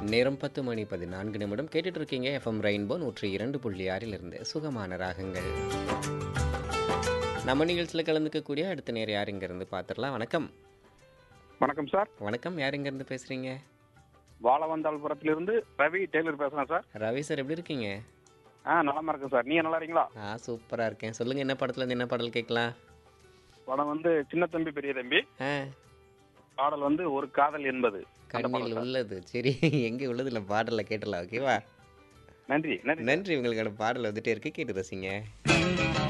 நேரம் பத்து மணி பதினான்கு நிமிடம் கேட்டுட்டு இருக்கீங்க எஃப்எம் ரெயின்போ நூற்றி இரண்டு புள்ளி ஆறிலிருந்து சுகமான ராகங்கள் நம்ம நிகழ்ச்சியில் கலந்துக்கக்கூடிய அடுத்த நேரம் யார் இங்கேருந்து பார்த்துடலாம் வணக்கம் வணக்கம் சார் வணக்கம் யார் இங்கேருந்து பேசுகிறீங்க வாழவந்தாள்புரத்திலிருந்து ரவி டெய்லர் பேசுறேன் சார் ரவி சார் எப்படி இருக்கீங்க ஆ நலமா இருக்கேன் சார் நீங்க நல்லா இருக்கீங்களா ஆ சூப்பராக இருக்கேன் சொல்லுங்கள் என்ன படத்துலேருந்து என்ன பாடல் கேட்கலாம் படம் வந்து சின்ன தம்பி பெரிய தம்பி ஆ பாடல் வந்து ஒரு காதல் என்பது அந்த பாடல் கண்ணில் சார். உள்ளது சரி எங்கே உள்ளது இல்லை பாடலில் கேட்டலாம் ஓகேவா நன்றி நன்றி நன்றி உங்களுக்கான பாடல் வந்துட்டே இருக்கு கேட்டு ரசிங்க